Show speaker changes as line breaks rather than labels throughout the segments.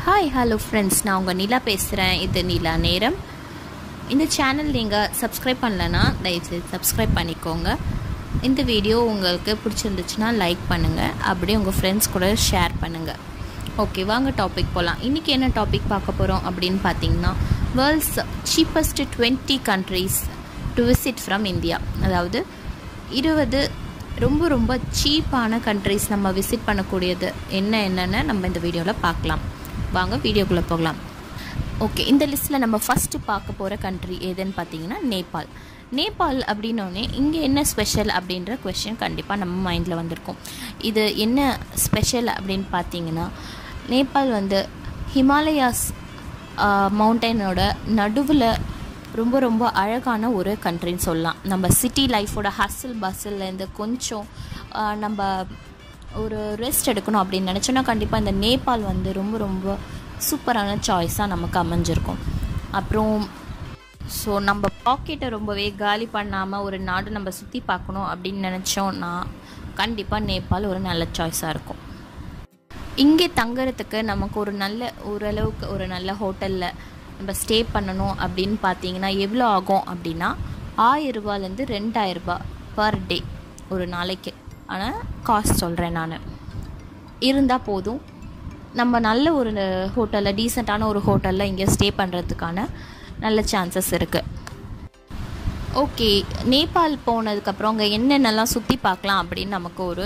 hi hello friends நான் உங்கள் நிலா பேசுகிறேன் இது நிலா நேரம் இந்த சேனல் நீங்கள் சப்ஸ்கிரைப் பண்ணலன்னா தயவுசெய்து சப்ஸ்கிரைப் பண்ணிக்கோங்க இந்த வீடியோ உங்களுக்கு பிடிச்சிருந்துச்சுன்னா லைக் பண்ணுங்கள் அப்படியே உங்கள் ஃப்ரெண்ட்ஸ் கூட ஷேர் பண்ணுங்கள் ஓகே வாங்க டாபிக் போகலாம் இன்றைக்கி என்ன டாபிக் பார்க்க போகிறோம் அப்படின்னு பார்த்தீங்கன்னா world's cheapest twenty countries to visit from India அதாவது இருபது ரொம்ப ரொம்ப சீப்பான கண்ட்ரிஸ் நம்ம விசிட் பண்ணக்கூடியது என்ன என்னென்னு நம்ம இந்த வீடியோவில் பார்க்கலாம் வாங்க வீடியோக்குள்ளே போகலாம் ஓகே இந்த லிஸ்ட்டில் நம்ம ஃபஸ்ட்டு பார்க்க போகிற கண்ட்ரி எதுன்னு பார்த்தீங்கன்னா நேபாள் நேபாள் அப்படின்னோடனே இங்கே என்ன ஸ்பெஷல் அப்படின்ற கொஷின் கண்டிப்பாக நம்ம மைண்டில் வந்திருக்கும் இது என்ன ஸ்பெஷல் அப்படின்னு பார்த்தீங்கன்னா நேபாள் வந்து ஹிமாலயாஸ் மவுண்டனோட நடுவில் ரொம்ப ரொம்ப அழகான ஒரு கண்ட்ரின்னு சொல்லலாம் நம்ம சிட்டி லைஃபோட ஹஸ்ஸில் பஸ்ஸில்லேருந்து கொஞ்சம் நம்ம ஒரு ரெஸ்ட் எடுக்கணும் அப்படின்னு நினச்சோன்னா கண்டிப்பாக இந்த நேபாள் வந்து ரொம்ப ரொம்ப சூப்பரான சாய்ஸாக நமக்கு அமைஞ்சிருக்கும் அப்புறம் ஸோ நம்ம பாக்கெட்டை ரொம்பவே காலி பண்ணாமல் ஒரு நாடு நம்ம சுற்றி பார்க்கணும் அப்படின்னு நினச்சோன்னா கண்டிப்பாக நேபாள் ஒரு நல்ல சாய்ஸாக இருக்கும் இங்கே தங்குறதுக்கு நமக்கு ஒரு நல்ல ஓரளவுக்கு ஒரு நல்ல ஹோட்டலில் நம்ம ஸ்டே பண்ணணும் அப்படின்னு பார்த்தீங்கன்னா எவ்வளோ ஆகும் அப்படின்னா ஆயிரரூபாலேருந்து ரெண்டாயிரரூபா பர் டே ஒரு நாளைக்கு ஆனால் காஸ்ட் சொல்கிறேன் நான் இருந்தால் போதும் நம்ம நல்ல ஒரு ஹோட்டலில் டீசெண்டான ஒரு ஹோட்டலில் இங்கே ஸ்டே பண்ணுறதுக்கான நல்ல சான்சஸ் இருக்குது ஓகே நேபாள் போனதுக்கப்புறம் அங்கே என்னென்னலாம் சுற்றி பார்க்கலாம் அப்படின்னு நமக்கு ஒரு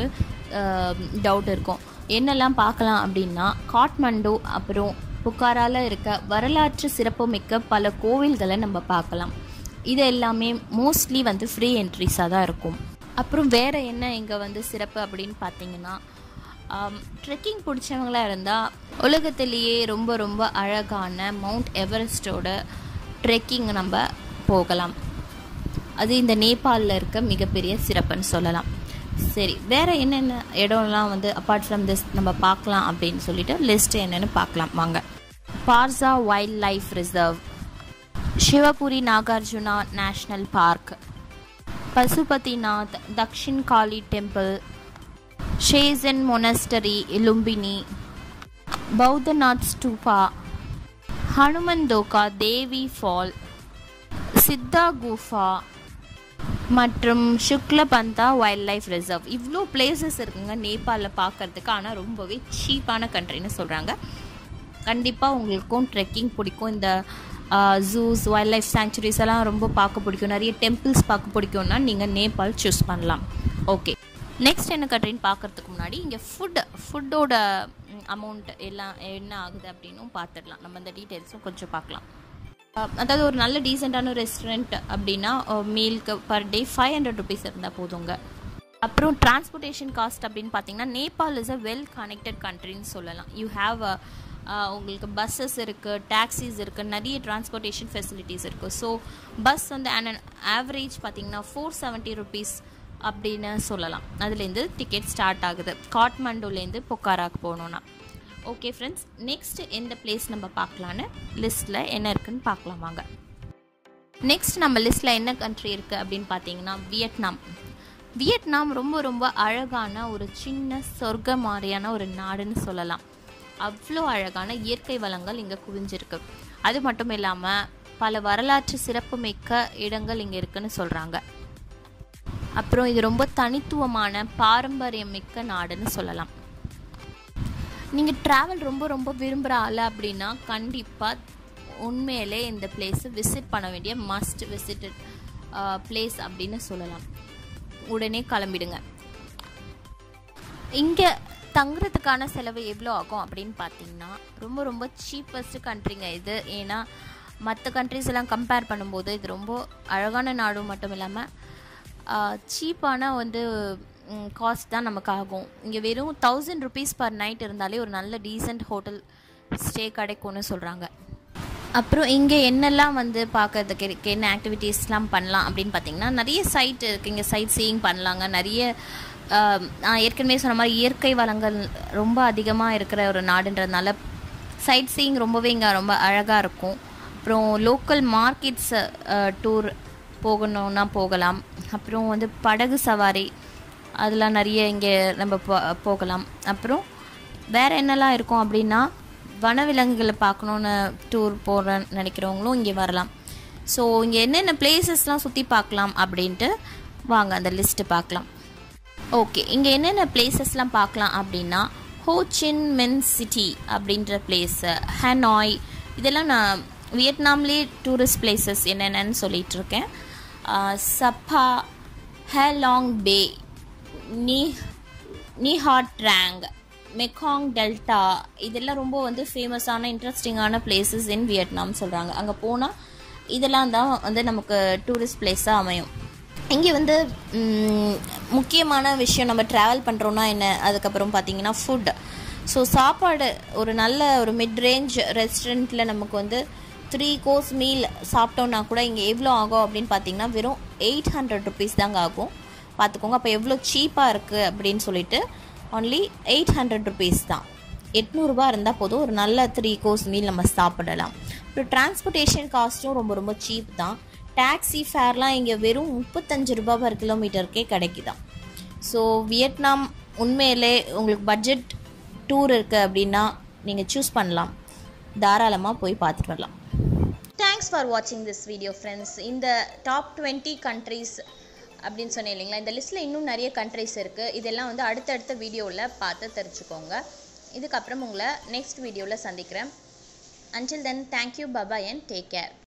டவுட் இருக்கும் என்னெல்லாம் பார்க்கலாம் அப்படின்னா காட்மண்டு அப்புறம் புக்காரால இருக்க வரலாற்று சிறப்புமிக்க பல கோவில்களை நம்ம பார்க்கலாம் இது எல்லாமே மோஸ்ட்லி வந்து ஃப்ரீ என்ட்ரிஸாக தான் இருக்கும் அப்புறம் வேறு என்ன இங்கே வந்து சிறப்பு அப்படின்னு பார்த்தீங்கன்னா ட்ரெக்கிங் பிடிச்சவங்களாக இருந்தால் உலகத்திலேயே ரொம்ப ரொம்ப அழகான மவுண்ட் எவரெஸ்டோட ட்ரெக்கிங் நம்ம போகலாம் அது இந்த நேபாளில் இருக்க மிகப்பெரிய சிறப்புன்னு சொல்லலாம் சரி வேறு என்னென்ன இடம்லாம் வந்து அப்பார்ட் ஃப்ரம் திஸ் நம்ம பார்க்கலாம் அப்படின்னு சொல்லிட்டு லிஸ்ட் என்னென்னு பார்க்கலாம் வாங்க Parsa wildlife reserve Shivapuri Nagarjuna national park Pashupatinath Dakshin Kali temple ஷேசன் monastery Lumbini Boudhanath stupa Hanuman Dhoka Devi fall Siddha Gufa மற்றும் சுக்லபந்தா வைல்ட் லைஃப் ரிசர்வ் இவ்வளோ பிளேசஸ் இருக்குங்க நேபாளில் பார்க்குறதுக்கு ஆனால் ரொம்பவே சீப்பான கண்ட்ரின்னு சொல்கிறாங்க கண்டிப்பாக உங்களுக்கும் ட்ரெக்கிங் பிடிக்கும் இந்த ஜூஸ் வைல்ட் லைஃப் சாங்சுரிஸ் எல்லாம் ரொம்ப பார்க்க பிடிக்கும் நிறைய டெம்பிள்ஸ் பார்க்க பிடிக்கும்னா நீங்கள் நேபாள் சூஸ் பண்ணலாம் ஓகே நெக்ஸ்ட் என்ன கண்ட்ரின்னு பார்க்குறதுக்கு முன்னாடி இங்கே ஃபுட் ஃபுட்டோட அமௌண்ட் எல்லாம் என்ன ஆகுது அப்படின்னும் பார்த்துடலாம் நம்ம இந்த டீட்டெயில்ஸும் கொஞ்சம் பார்க்கலாம் அதாவது ஒரு நல்ல டீசெண்டான ரெஸ்டாரண்ட் அப்படின்னா மீல்க்கு per day five hundred rupees இருந்தால் போதுங்க அப்புறம் டிரான்ஸ்போர்ட்டேஷன் காஸ்ட் அப்படின்னு பார்த்தீங்கன்னா Nepal is a well connected கண்ட்ரின்னு சொல்லலாம் யூ ஹாவ் உங்களுக்கு பஸ்ஸஸ் இருக்குது டாக்ஸிஸ் இருக்குது நிறைய டிரான்ஸ்போர்ட்டேஷன் ஃபெசிலிட்டிஸ் இருக்குது ஸோ பஸ் வந்து அன் ஆவரேஜ் பார்த்தீங்கன்னா ஃபோர் செவன்ட்டி ருபீஸ் அப்படின்னு சொல்லலாம் அதுலேருந்து டிக்கெட் ஸ்டார்ட் ஆகுது காட்மண்டுலேருந்து பொக்காராக்கு போகணுன்னா ஓகே ஃப்ரெண்ட்ஸ் நெக்ஸ்ட் எந்த பிளேஸ் நம்ம பார்க்கலான்னு லிஸ்ட்டில் என்ன இருக்குன்னு பார்க்கலாம் வாங்க நெக்ஸ்ட் நம்ம லிஸ்ட்டில் என்ன கண்ட்ரி இருக்குது அப்படின்னு பார்த்தீங்கன்னா வியட்நாம் வியட்நாம் ரொம்ப ரொம்ப அழகான ஒரு சின்ன சொர்க்க மாதிரியான ஒரு நாடுன்னு சொல்லலாம் அவ்வளோ அழகான இயற்கை வளங்கள் இங்கே குவிஞ்சிருக்கு அது மட்டும் இல்லாமல் பல வரலாற்று சிறப்புமிக்க இடங்கள் இங்கே இருக்குன்னு சொல்கிறாங்க அப்புறம் இது ரொம்ப தனித்துவமான பாரம்பரியமிக்க நாடுன்னு சொல்லலாம் நீங்கள் ட்ராவல் ரொம்ப ரொம்ப விரும்புகிற ஆள் அப்படின்னா கண்டிப்பாக உண்மையிலே இந்த பிளேஸை விசிட் பண்ண வேண்டிய மஸ்ட் விசிட்டட் பிளேஸ் அப்படின்னு சொல்லலாம் உடனே கிளம்பிடுங்க இங்கே தங்குறதுக்கான செலவு எவ்வளோ ஆகும் அப்படின்னு பார்த்தீங்கன்னா ரொம்ப ரொம்ப சீப்பஸ்ட் கண்ட்ரிங்க இது ஏன்னா மற்ற கண்ட்ரிஸ் எல்லாம் கம்பேர் பண்ணும்போது இது ரொம்ப அழகான நாடும் மட்டும் இல்லாமல் சீப்பான வந்து காஸ்ட் தான் நமக்கு ஆகும் இங்கே வெறும் தௌசண்ட் ருபீஸ் பர் நைட் இருந்தாலே ஒரு நல்ல டீசெண்ட் ஹோட்டல் ஸ்டே கிடைக்கும்னு சொல்கிறாங்க அப்புறம் இங்கே என்னெல்லாம் வந்து பார்க்கறதுக்கு என்ன ஆக்டிவிட்டீஸ்லாம் பண்ணலாம் அப்படின்னு பார்த்தீங்கன்னா நிறைய சைட் இருக்குது இங்கே சைட் சீயிங் பண்ணலாங்க நிறைய நான் ஏற்கனவே சொன்ன மாதிரி இயற்கை வளங்கள் ரொம்ப அதிகமாக இருக்கிற ஒரு நாடுன்றதுனால சைட் சீயிங் ரொம்பவே இங்கே ரொம்ப அழகாக இருக்கும் அப்புறம் லோக்கல் மார்க்கெட்ஸ் டூர் போகணுன்னா போகலாம் அப்புறம் வந்து படகு சவாரி அதெல்லாம் நிறைய இங்கே நம்ம போ போகலாம் அப்புறம் வேறு என்னெல்லாம் இருக்கும் அப்படின்னா வனவிலங்குகளை பார்க்கணுன்னு டூர் போகிறேன்னு நினைக்கிறவங்களும் இங்கே வரலாம் ஸோ இங்கே என்னென்ன பிளேசஸ்லாம் சுற்றி பார்க்கலாம் அப்படின்ட்டு வாங்க அந்த லிஸ்ட்டு பார்க்கலாம் ஓகே இங்கே என்னென்ன பிளேசஸ்லாம் பார்க்கலாம் அப்படின்னா ஹோச்சின் மென் சிட்டி அப்படின்ற பிளேஸு ஹனாய் இதெல்லாம் நான் வியட்நாம்லேயே டூரிஸ்ட் பிளேசஸ் என்னென்னு சொல்லிட்டு இருக்கேன் சப்பா ஹேலாங் பே நீ நீஹாட் ட்ராங் மெக்காங் டெல்டா இதெல்லாம் ரொம்ப வந்து ஃபேமஸான இன்ட்ரெஸ்டிங்கான பிளேசஸ் இன் வியட்நாம் சொல்கிறாங்க அங்கே போனால் இதெல்லாம் தான் வந்து நமக்கு டூரிஸ்ட் பிளேஸாக அமையும் இங்கே வந்து ம், முக்கியமான விஷயம் நம்ம ட்ராவல் பண்ணுறோன்னா என்ன அதுக்கப்புறம் பார்த்தீங்கன்னா ஃபுட் ஸோ சாப்பாடு ஒரு நல்ல ஒரு மிட் ரேஞ்ச் ரெஸ்டாரண்ட்டில் நமக்கு வந்து த்ரீ கோர்ஸ் மீல் சாப்பிட்டோன்னா கூட இங்கே எவ்வளோ ஆகும் அப்படின்னு பார்த்தீங்கன்னா வெறும் எயிட் ஹண்ட்ரட் ருபீஸ் தாங்க ஆகும் பார்த்துக்கோங்க அப்போ எவ்வளோ சீப்பாக இருக்குது அப்படின்னு சொல்லிட்டு ஒன்லி எயிட் ஹண்ட்ரட் ருபீஸ் தான் எட்நூறுபா இருந்தால் போதும் ஒரு நல்ல த்ரீ கோர்ஸ் மீல் நம்ம சாப்பிடலாம் அப்புறம் டிரான்ஸ்போர்ட்டேஷன் காஸ்ட்டும் ரொம்ப ரொம்ப சீப் தான் டாக்ஸி ஃபேர்லாம் இங்கே வெறும் முப்பத்தஞ்சு ரூபா பர் கிலோமீட்டருக்கே கிடைக்குதாம் ஸோ வியட்நாம் உண்மையிலே உங்களுக்கு பட்ஜெட் டூர் இருக்குது அப்படின்னா நீங்கள் சூஸ் பண்ணலாம் தாராளமாக போய் பார்த்துட்டு வரலாம் தேங்க்ஸ் ஃபார் வாட்சிங் திஸ் வீடியோ ஃப்ரெண்ட்ஸ் இந்த டாப் டுவெண்ட்டி கண்ட்ரீஸ் அப்படின்னு சொன்னேன் இல்லைங்களா இந்த லிஸ்ட்டில் இன்னும் நிறைய கண்ட்ரீஸ் இருக்குது இதெல்லாம் வந்து அடுத்தடுத்த வீடியோவில் பார்த்து தெரிஞ்சுக்கோங்க இதுக்கப்புறம் உங்களை நெக்ஸ்ட் வீடியோவில் சந்திக்கிறேன் until then thank you bye bye and take care